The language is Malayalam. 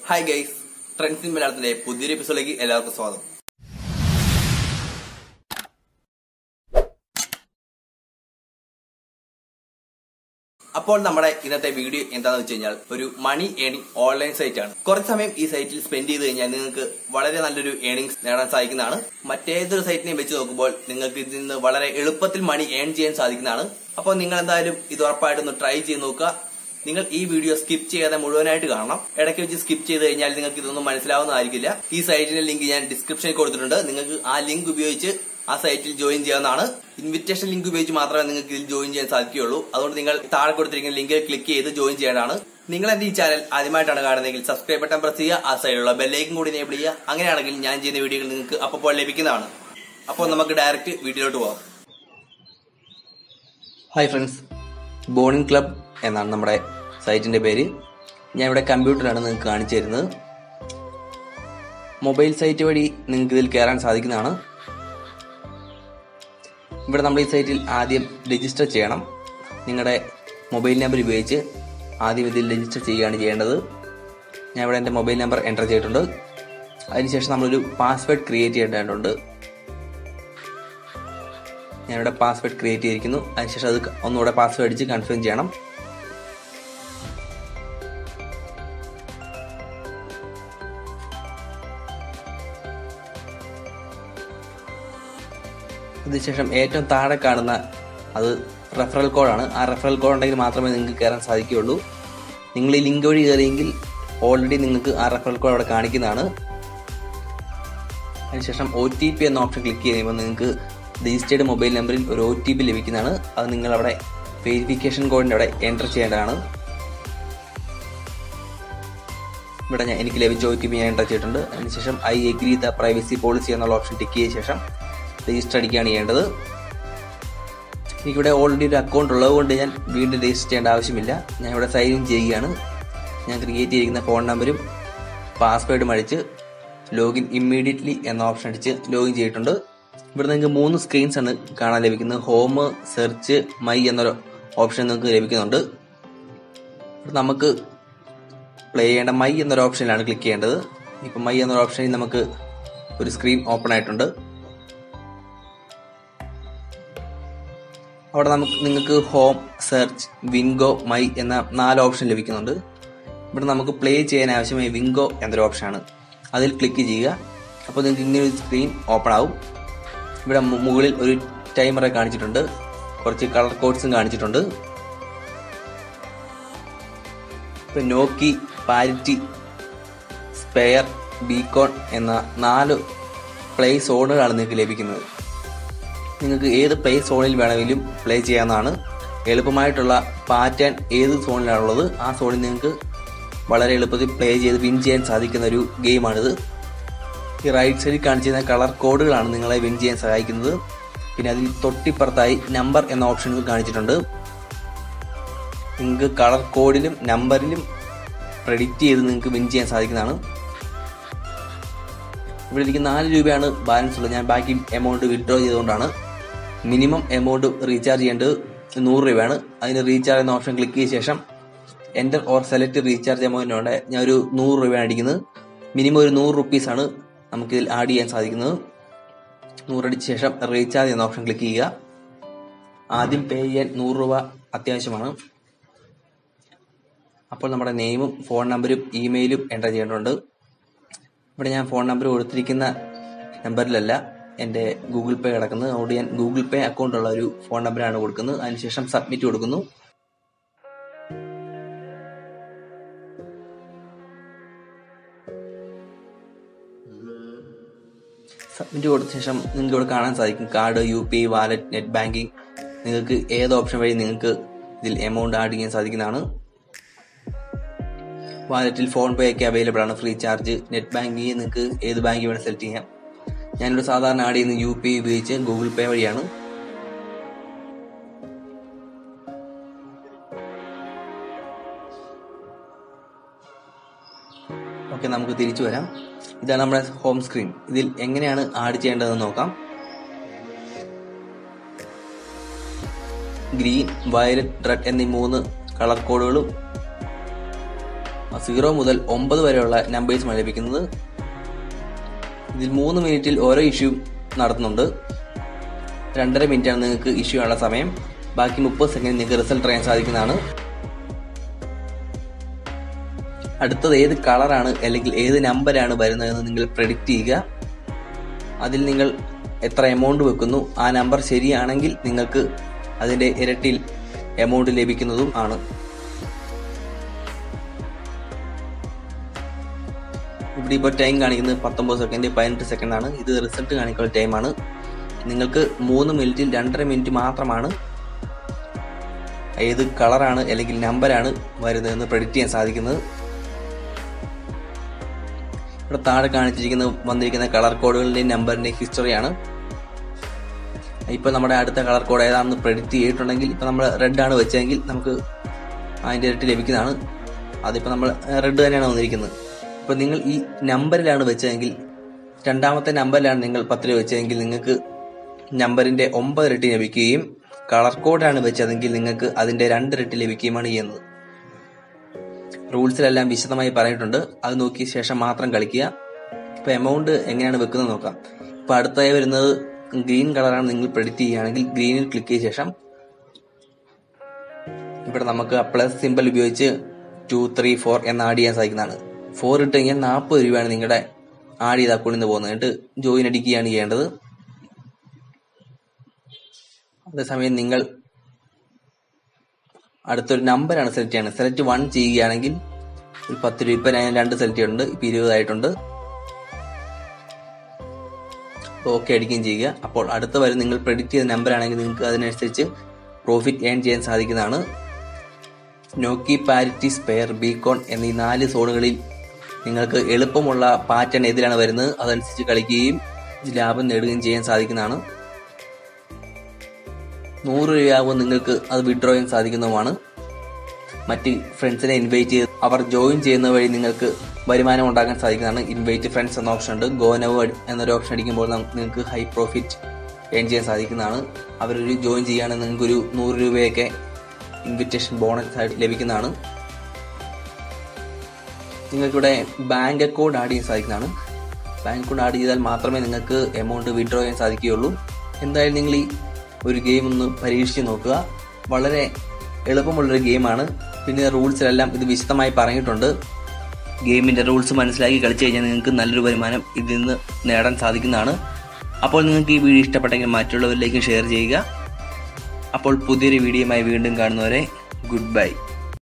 ഹായ് ഗൈസ് ട്രെൻഡ്സ് ഇൻ മലയാളത്തിന്റെ പുതിയൊരു എപ്പിസോഡിലേക്ക് എല്ലാവർക്കും സ്വാഗതം അപ്പോൾ നമ്മുടെ ഇന്നത്തെ വീഡിയോ എന്താണെന്ന് വെച്ച് കഴിഞ്ഞാൽ ഒരു മണി ഏണിംഗ് ഓൺലൈൻ സൈറ്റ് ആണ് കുറച്ച് സമയം ഈ സൈറ്റിൽ സ്പെൻഡ് ചെയ്ത് കഴിഞ്ഞാൽ നിങ്ങൾക്ക് വളരെ നല്ലൊരു ഏണിംഗ്സ് നേടാൻ സാധിക്കുന്നതാണ് മറ്റേതൊരു സൈറ്റിനെയും വെച്ച് നോക്കുമ്പോൾ നിങ്ങൾക്ക് ഇതിൽ നിന്ന് വളരെ എളുപ്പത്തിൽ മണി ഏൺ ചെയ്യാൻ സാധിക്കുന്നതാണ് അപ്പോൾ നിങ്ങൾ എന്തായാലും ഇത് ഉറപ്പായിട്ടൊന്ന് ട്രൈ ചെയ്ത് നോക്കുക നിങ്ങൾ ഈ വീഡിയോ സ്കിപ്പ് ചെയ്യാതെ മുഴുവനായിട്ട് കാണണം ഇടയ്ക്ക് വെച്ച് സ്കിപ്പ് ചെയ്ത് കഴിഞ്ഞാൽ നിങ്ങൾക്ക് ഇതൊന്നും മനസ്സിലാവുന്നതായിരിക്കില്ല ഈ സൈറ്റിന്റെ ലിങ്ക് ഞാൻ ഡിസ്ക്രിപ്ഷനിൽ കൊടുത്തിട്ടുണ്ട് നിങ്ങൾക്ക് ആ ലിങ്ക് ഉപയോഗിച്ച് ആ സൈറ്റിൽ ജോയിൻ ചെയ്യാവുന്നതാണ് ഇൻവിറ്റേഷൻ ലിങ്ക് ഉപയോഗിച്ച് മാത്രമേ നിങ്ങൾക്ക് ഇതിൽ ജോയിൻ ചെയ്യാൻ സാധിക്കുകയുള്ളൂ അതുകൊണ്ട് നിങ്ങൾ താഴെ കൊടുത്തിരിക്കുന്ന ലിങ്കിൽ ക്ലിക്ക് ചെയ്ത് ജോയിൻ ചെയ്യേണ്ടതാണ് നിങ്ങൾ എന്റെ ഈ ചാനൽ ആദ്യമായിട്ടാണ് കാണുന്നതെങ്കിൽ സബ്സ്ക്രൈബ് ബട്ടൺ പ്രസ് ചെയ്യുക ആ സൈഡിലുള്ള ബെല്ലൈക്കും കൂടി എനേബിൾ ചെയ്യുക അങ്ങനെയാണെങ്കിൽ ഞാൻ ചെയ്യുന്ന വീഡിയോകൾ നിങ്ങൾക്ക് അപ്പോൾ ലഭിക്കുന്നതാണ് അപ്പോൾ നമുക്ക് ഡയറക്റ്റ് വീഡിയോയിലോട്ട് പോകാം ഹായ് ഫ്രണ്ട്സ് ബോണിംഗ് ക്ലബ് എന്നാണ് നമ്മുടെ സൈറ്റിന്റെ പേര് ഞാൻ ഇവിടെ കമ്പ്യൂട്ടറാണ് നിങ്ങൾക്ക് കാണിച്ചു തരുന്നത് മൊബൈൽ സൈറ്റ് വഴി നിങ്ങൾക്ക് ഇതിൽ കയറാൻ സാധിക്കുന്നതാണ് ഇവിടെ നമ്മൾ ഈ സൈറ്റിൽ ആദ്യം രജിസ്റ്റർ ചെയ്യണം നിങ്ങളുടെ മൊബൈൽ നമ്പർ ഉപയോഗിച്ച് ആദ്യം ഇതിൽ രജിസ്റ്റർ ചെയ്യുകയാണ് ചെയ്യേണ്ടത് ഞാൻ ഇവിടെ എൻ്റെ മൊബൈൽ നമ്പർ എൻ്റർ ചെയ്തിട്ടുണ്ട് അതിനുശേഷം നമ്മളൊരു പാസ്വേഡ് ക്രിയേറ്റ് ചെയ്യേണ്ടതുണ്ട് ഞാനിവിടെ പാസ്വേഡ് ക്രിയേറ്റ് ചെയ്തിരിക്കുന്നു അതിനുശേഷം അത് ഒന്നുകൂടെ പാസ്വേഡ് അടിച്ച് കൺഫേം ചെയ്യണം അതിനുശേഷം ഏറ്റവും താഴെ കാണുന്ന അത് റെഫറൽ കോഡാണ് ആ റെഫറൽ കോഡ് ഉണ്ടെങ്കിൽ മാത്രമേ നിങ്ങൾക്ക് കയറാൻ സാധിക്കുകയുള്ളൂ നിങ്ങൾ ഈ ലിങ്ക് വഴി കയറിയെങ്കിൽ ഓൾറെഡി നിങ്ങൾക്ക് ആ റെഫറൽ കോഡ് അവിടെ കാണിക്കുന്നതാണ് അതിനുശേഷം ഒ ടി പി എന്ന ഓപ്ഷൻ ക്ലിക്ക് ചെയ്യുമ്പോൾ നിങ്ങൾക്ക് രജിസ്റ്റേർഡ് മൊബൈൽ നമ്പറിൽ ഒരു ഒ ടി പി ലഭിക്കുന്നതാണ് അത് നിങ്ങൾ അവിടെ വെരിഫിക്കേഷൻ കോഡിൻ്റെ അവിടെ എൻ്റർ ചെയ്യേണ്ടതാണ് ഇവിടെ ഞാൻ എനിക്ക് ലഭിച്ച ഒ ടി പി ഞാൻ എൻ്റർ ചെയ്തിട്ടുണ്ട് അതിനുശേഷം I agree the privacy policy എന്നുള്ള ഓപ്ഷൻ ടിക്ക് ചെയ്ത ശേഷം രജിസ്റ്റർ അടിക്കുകയാണ് ചെയ്യേണ്ടത് എനിക്കിവിടെ ഓൾറെഡി ഒരു അക്കൗണ്ട് ഉള്ളതുകൊണ്ട് ഞാൻ വീണ്ടും രജിസ്റ്റർ ചെയ്യേണ്ട ആവശ്യമില്ല ഞാൻ ഇവിടെ സൈൻ ഇൻ ചെയ്യുകയാണ് ഞാൻ ക്രിയേറ്റ് ചെയ്തിരിക്കുന്ന ഫോൺ നമ്പരും പാസ്വേഡും അടിച്ച് ലോഗിൻ ഇമ്മീഡിയറ്റ്ലി എന്ന ഓപ്ഷൻ അടിച്ച് ലോഗിൻ ചെയ്തിട്ടുണ്ട് ഇവിടെ നിങ്ങൾക്ക് മൂന്ന് സ്ക്രീൻസ് ആണ് കാണാൻ ലഭിക്കുന്നത് ഹോം സെർച്ച് മൈ എന്നൊരു ഓപ്ഷൻ നിങ്ങൾക്ക് ലഭിക്കുന്നുണ്ട് ഇവിടെ നമുക്ക് പ്ലേ ചെയ്യേണ്ട മൈ എന്നൊരു ഓപ്ഷനിലാണ് ക്ലിക്ക് ചെയ്യേണ്ടത് ഇപ്പം മൈ എന്നൊരു ഓപ്ഷനിൽ നമുക്ക് ഒരു സ്ക്രീൻ ഓപ്പൺ ആയിട്ടുണ്ട് അവിടെ നമുക്ക് നിങ്ങൾക്ക് ഹോം സെർച്ച് വിൻഗോ മൈ എന്ന നാല് ഓപ്ഷൻ ലഭിക്കുന്നുണ്ട് ഇവിടെ നമുക്ക് പ്ലേ ചെയ്യാൻ ആവശ്യമായ വിൻഗോ എന്നൊരു ഓപ്ഷനാണ് അതിൽ ക്ലിക്ക് ചെയ്യുക അപ്പോൾ നിങ്ങൾക്ക് ഇങ്ങനെ ഒരു സ്ക്രീൻ ഓപ്പൺ ആവും ഇവിടെ മുകളിൽ ഒരു ടൈമറെ കാണിച്ചിട്ടുണ്ട് കുറച്ച് കളർ കോഡ്സും കാണിച്ചിട്ടുണ്ട് ഇപ്പം നോക്കി പാരിറ്റി സ്പെയർ ബീക്കോൺ എന്ന നാല് പ്ലേ സോണുകളാണ് നിങ്ങൾക്ക് ലഭിക്കുന്നത് നിങ്ങൾക്ക് ഏത് പ്ലേ സോണിൽ വേണമെങ്കിലും പ്ലേ ചെയ്യാവുന്നതാണ് എളുപ്പമായിട്ടുള്ള പാറ്റേൺ ഏത് സോണിലാണുള്ളത് ആ സോണിൽ നിങ്ങൾക്ക് വളരെ എളുപ്പത്തിൽ പ്ലേ ചെയ്ത് വിൻ ചെയ്യാൻ സാധിക്കുന്ന ഒരു ഗെയിമാണിത് ഈ റൈറ്റ് സൈഡിൽ കാണിച്ചിരുന്ന കളർ കോഡുകളാണ് നിങ്ങളെ വിൻ ചെയ്യാൻ സഹായിക്കുന്നത് പിന്നെ അതിൽ തൊട്ടിപ്പുറത്തായി നമ്പർ എന്ന ഓപ്ഷൻ കാണിച്ചിട്ടുണ്ട് നിങ്ങൾക്ക് കളർ കോഡിലും നമ്പറിലും പ്രഡിക്റ്റ് ചെയ്ത് നിങ്ങൾക്ക് വിൻ ചെയ്യാൻ സാധിക്കുന്നതാണ് ഇവിടെ എനിക്ക് നാല് രൂപയാണ് ബാലൻസ് ഉള്ളത് ഞാൻ ബാക്കി എമൗണ്ട് വിഡ്രോ ചെയ്തുകൊണ്ടാണ് മിനിമം എമൗണ്ട് റീചാർജ് ചെയ്യേണ്ടത് നൂറ് രൂപയാണ് അതിന് റീചാർജ് എന്ന ഓപ്ഷൻ ക്ലിക്ക് ചെയ്ത ശേഷം എൻ്റർ ഓർ സെലക്ട് റീചാർജ് എമൗണ്ടിനോടെ ഞാൻ ഒരു നൂറ് രൂപയാണ് അടിക്കുന്നത് മിനിമം ഒരു നൂറ് റുപ്പീസാണ് നമുക്കിതിൽ ആഡ് ചെയ്യാൻ സാധിക്കുന്നത് നൂറടിച്ച ശേഷം റീചാർജ് എന്ന ഓപ്ഷൻ ക്ലിക്ക് ചെയ്യുക ആദ്യം പേ ചെയ്യാൻ നൂറ് രൂപ അത്യാവശ്യമാണ് അപ്പോൾ നമ്മുടെ നെയിമും ഫോൺ നമ്പരും ഇമെയിലും എൻ്റർ ചെയ്യേണ്ടതുണ്ട് ഇവിടെ ഞാൻ ഫോൺ നമ്പർ കൊടുത്തിരിക്കുന്ന നമ്പറിലല്ല എൻ്റെ ഗൂഗിൾ പേ കിടക്കുന്നത് അതുകൊണ്ട് ഞാൻ ഗൂഗിൾ പേ അക്കൗണ്ട് ഉള്ള ഒരു ഫോൺ നമ്പറാണ് കൊടുക്കുന്നത് അതിനുശേഷം സബ്മിറ്റ് കൊടുക്കുന്നു സബ്മിറ്റ് കൊടുത്ത ശേഷം നിങ്ങൾക്ക് ഇവിടെ കാണാൻ സാധിക്കും card U P wallet net banking നിങ്ങൾക്ക് ഏത് ഓപ്ഷൻ വഴി നിങ്ങൾക്ക് ഇതിൽ എമൗണ്ട് ആഡ് ചെയ്യാൻ സാധിക്കുന്നതാണ് വാലറ്റിൽ ഫോൺ പേ ഒക്കെ അവൈലബിൾ ആണ് ഫ്രീ ചാർജ് നെറ്റ് ബാങ്കിങ് നിങ്ങൾക്ക് ഏത് ബാങ്ക് വേണം സെലക്ട് ചെയ്യാം ഞാനിവിടെ സാധാരണ ആഡ് ചെയ്യുന്ന യു പി ഉപയോഗിച്ച് ഗൂഗിൾ പേ വഴിയാണ് ഓക്കെ നമുക്ക് തിരിച്ചു വരാം ഇതാണ് നമ്മുടെ ഹോം സ്ക്രീൻ ഇതിൽ എങ്ങനെയാണ് ആഡ് ചെയ്യേണ്ടതെന്ന് നോക്കാം ഗ്രീൻ വയലറ്റ് റെഡ് എന്നീ മൂന്ന് കളർ കോഡുകളും സീറോ മുതൽ ഒമ്പത് വരെയുള്ള നമ്പേഴ്സുമാണ് ലഭിക്കുന്നത് ഇതിൽ മൂന്ന് മിനിറ്റിൽ ഓരോ ഇഷ്യൂ നടത്തുന്നുണ്ട് രണ്ടര മിനിറ്റാണ് നിങ്ങൾക്ക് ഇഷ്യൂ ഉള്ള സമയം ബാക്കി മുപ്പത് സെക്കൻഡ് നിങ്ങൾക്ക് റിസൾട്ട് അറിയാൻ സാധിക്കുന്നതാണ് അടുത്തത് ഏത് കളറാണ് അല്ലെങ്കിൽ ഏത് നമ്പറാണ് വരുന്നതെന്ന് നിങ്ങൾ പ്രെഡിക്റ്റ് ചെയ്യുക അതിൽ നിങ്ങൾ എത്ര എമൗണ്ട് വെക്കുന്നു ആ നമ്പർ ശരിയാണെങ്കിൽ നിങ്ങൾക്ക് അതിന്റെ ഇരട്ടി എമൗണ്ട് ലഭിക്കുന്നതും ആണ് ഇവിടെ ഇപ്പോൾ ടൈം കാണിക്കുന്നത് പത്തൊമ്പത് സെക്കൻഡ് പതിനെട്ട് സെക്കൻഡ് ആണ് ഇത് റിസൾട്ട് കാണിക്കുന്ന ടൈമാണ് നിങ്ങൾക്ക് മൂന്ന് മിനിറ്റിൽ രണ്ടര മിനിറ്റ് മാത്രമാണ് ഏത് കളറാണ് അല്ലെങ്കിൽ നമ്പറാണ് വരുന്നതെന്ന് പ്രെഡിക്റ്റ് ചെയ്യാൻ സാധിക്കുന്നത് ഇവിടെ താഴെ കാണിച്ചിരിക്കുന്ന വന്നിരിക്കുന്ന കളർ കോഡുകളുടെയും നമ്പറിന്റെയും ഹിസ്റ്ററിയാണ് ഇപ്പൊ നമ്മുടെ അടുത്ത കളർ കോഡ് ഏതാണെന്ന് പ്രെഡിക്റ്റ് ചെയ്തിട്ടുണ്ടെങ്കിൽ ഇപ്പൊ നമ്മൾ റെഡ് ആണ് വെച്ചതെങ്കിൽ നമുക്ക് അതിന്റെ ഇരട്ടി ലഭിക്കുന്നതാണ് അതിപ്പോ നമ്മൾ റെഡ് തന്നെയാണ് വന്നിരിക്കുന്നത് ഇപ്പൊ നിങ്ങൾ ഈ നമ്പറിലാണ് വെച്ചതെങ്കിൽ രണ്ടാമത്തെ നമ്പറിലാണ് നിങ്ങൾ പത്ത് രൂപ വെച്ചതെങ്കിൽ നിങ്ങൾക്ക് നമ്പറിന്റെ ഒമ്പത് ഇരട്ടി ലഭിക്കുകയും കളർ കോഡാണ് വെച്ചതെങ്കിൽ നിങ്ങൾക്ക് അതിന്റെ രണ്ട് ഇരട്ടി ലഭിക്കുകയുമാണ് ചെയ്യുന്നത് റൂൾസിലെല്ലാം വിശദമായി പറഞ്ഞിട്ടുണ്ട് അത് നോക്കിയ ശേഷം മാത്രം കളിക്കുക ഇപ്പൊ എമൗണ്ട് എങ്ങനെയാണ് വെക്കുന്നത് നോക്കാം ഇപ്പൊ അടുത്തായി വരുന്നത് ഗ്രീൻ കളറാണ് നിങ്ങൾ പ്രെഡിക്റ്റ് ചെയ്യുകയാണെങ്കിൽ ഗ്രീനിൽ ക്ലിക്ക് ചെയ്ത ശേഷം ഇവിടെ നമുക്ക് പ്ലസ് സിമ്പിൾ ഉപയോഗിച്ച് ടു ത്രീ ഫോർ എന്ന് ആഡ് ചെയ്യാൻ സാധിക്കുന്നതാണ് ഫോർ ഇട്ട് കഴിഞ്ഞാൽ നാൽപ്പത് രൂപയാണ് നിങ്ങളുടെ ആഡ് ചെയ്ത അക്കൗണ്ടിൽ നിന്ന് പോകുന്നത് എന്നിട്ട് ജോയിൻ അടിക്കുകയാണ് ചെയ്യേണ്ടത് അതേസമയം നിങ്ങൾ അടുത്തൊരു നമ്പറാണ് സെലക്ട് ചെയ്യുന്നത് സെലക്ട് വൺ ചെയ്യുകയാണെങ്കിൽ ഒരു പത്ത് രൂപ ഇപ്പൊ ഞാൻ രണ്ട് സെലക്ട് ചെയ്തിട്ടുണ്ട് ഇപ്പൊ ഇരുപതായിട്ടുണ്ട് ഓക്കെ അടിക്കുകയും ചെയ്യുക അപ്പോൾ അടുത്ത വരെ നിങ്ങൾ പ്രെഡിക്റ്റ് ചെയ്ത നമ്പർ ആണെങ്കിൽ നിങ്ങൾക്ക് അതിനനുസരിച്ച് പ്രോഫിറ്റ് ഏൺ ചെയ്യാൻ സാധിക്കുന്നതാണ് നോക്കി പാരിറ്റി സ്പെയർ ബീകോൺ എന്നീ നാല് സോണുകളിൽ നിങ്ങൾക്ക് എളുപ്പമുള്ള പാറ്റേൺ ഏതിലാണ് വരുന്നത് അതനുസരിച്ച് കളിക്കുകയും ലാഭം നേടുകയും ചെയ്യാൻ സാധിക്കുന്നതാണ് നൂറ് രൂപയാകുമ്പോൾ നിങ്ങൾക്ക് അത് വിഡ്രോ ചെയ്യാൻ സാധിക്കുന്നതുമാണ് മറ്റ് ഫ്രണ്ട്സിനെ ഇൻവൈറ്റ് ചെയ്ത് അവർ ജോയിൻ ചെയ്യുന്ന വഴി നിങ്ങൾക്ക് വരുമാനം ഉണ്ടാക്കാൻ സാധിക്കുന്നതാണ് ഇൻവൈറ്റ് ഫ്രണ്ട്സ് എന്ന ഓപ്ഷൻ ഉണ്ട് ഗോ നവ് എന്നൊരു ഓപ്ഷൻ അടിക്കുമ്പോൾ നം- നിങ്ങൾക്ക് ഹൈ പ്രോഫിറ്റ് ഏൺ ചെയ്യാൻ സാധിക്കുന്നതാണ് അവരൊരു ജോയിൻ ചെയ്യുകയാണെങ്കിൽ നിങ്ങൾക്ക് ഒരു നൂറ് രൂപയൊക്കെ ഇൻവിറ്റേഷൻ ബോണസ് ആയിട്ട് ലഭിക്കുന്നതാണ് നിങ്ങൾക്കിവിടെ ബാങ്ക് അക്കൗണ്ട് ആഡ് ചെയ്യാൻ സാധിക്കുന്നതാണ് ബാങ്ക് അക്കൗണ്ട് ആഡ് ചെയ്താൽ മാത്രമേ നിങ്ങൾക്ക് എമൗണ്ട് വിഡ്രോ ചെയ്യാൻ സാധിക്കുകയുള്ളൂ എന്തായാലും നിങ്ങൾ ഈ ഒരു ഗെയിം ഒന്ന് പരീക്ഷിച്ച് നോക്കുക വളരെ എളുപ്പമുള്ളൊരു ഗെയിമാണ് പിന്നെ റൂൾസിലെല്ലാം ഇത് വിശദമായി പറഞ്ഞിട്ടുണ്ട് ഗെയിമിന്റെ റൂൾസ് മനസ്സിലാക്കി കളിച്ചു കഴിഞ്ഞാൽ നിങ്ങൾക്ക് നല്ലൊരു വരുമാനം ഇതിൽ നിന്ന് നേടാൻ സാധിക്കുന്നതാണ് അപ്പോൾ നിങ്ങൾക്ക് ഈ വീഡിയോ ഇഷ്ടപ്പെട്ടെങ്കിൽ മറ്റുള്ളവരിലേക്കും ഷെയർ ചെയ്യുക അപ്പോൾ പുതിയൊരു വീഡിയോയുമായി വീണ്ടും കാണുന്നവരെ ഗുഡ് ബൈ